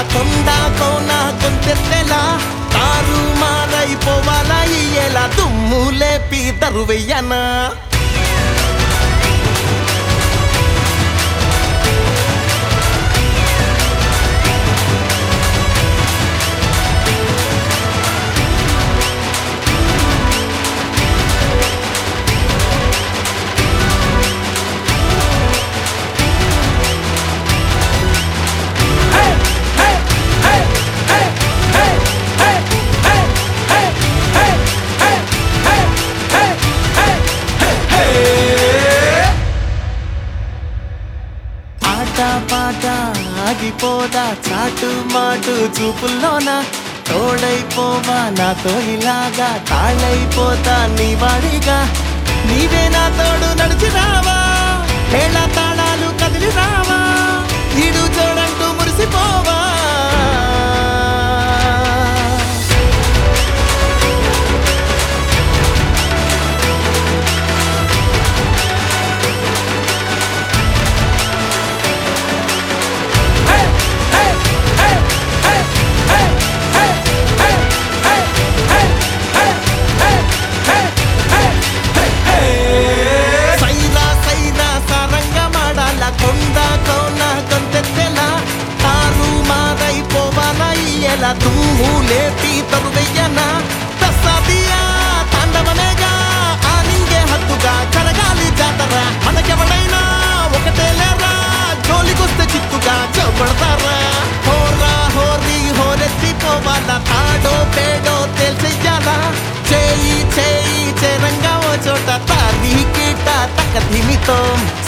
కొండ కోన కొంతెత్తెలా తారు మారైపోవాలా ఇయ్యేలా దుమ్ము లేపి దరువెయ్యనా ఆట పాట ఆగిపోదా చాటు మాటు చూపుల్లోన తోడైపోవా నాతో ఇలాగా తాళైపోతా నీ వాడిగా నీవే నా తోడు నడిచి రావా మేళ తాళాలు కదిలి రావా ఈడు చూడంటూ మురిసిపోవా సైరా సైరా సారంగా మాడాల కొండ కోన కొంతెత్తెల తారు మారైపోవాలా ఇయ్యల దుమ్ము లేపి తరువెయ్యన తస్సాదియా తాండవనేగా ఆ నింగే హద్దుగా కరగాలి జాతర మనకెవడైనా ఒకటే లేరా జోలికొస్తే చిత్తుగా చొప్పడతారా హోరా హోరీ హోరెత్తిపోవాలా తాడో పేడో తేల్చెయ్యాలా చేయి చేయి చేరంగా ఓ చోట తాది కీట తక్క ధిమితో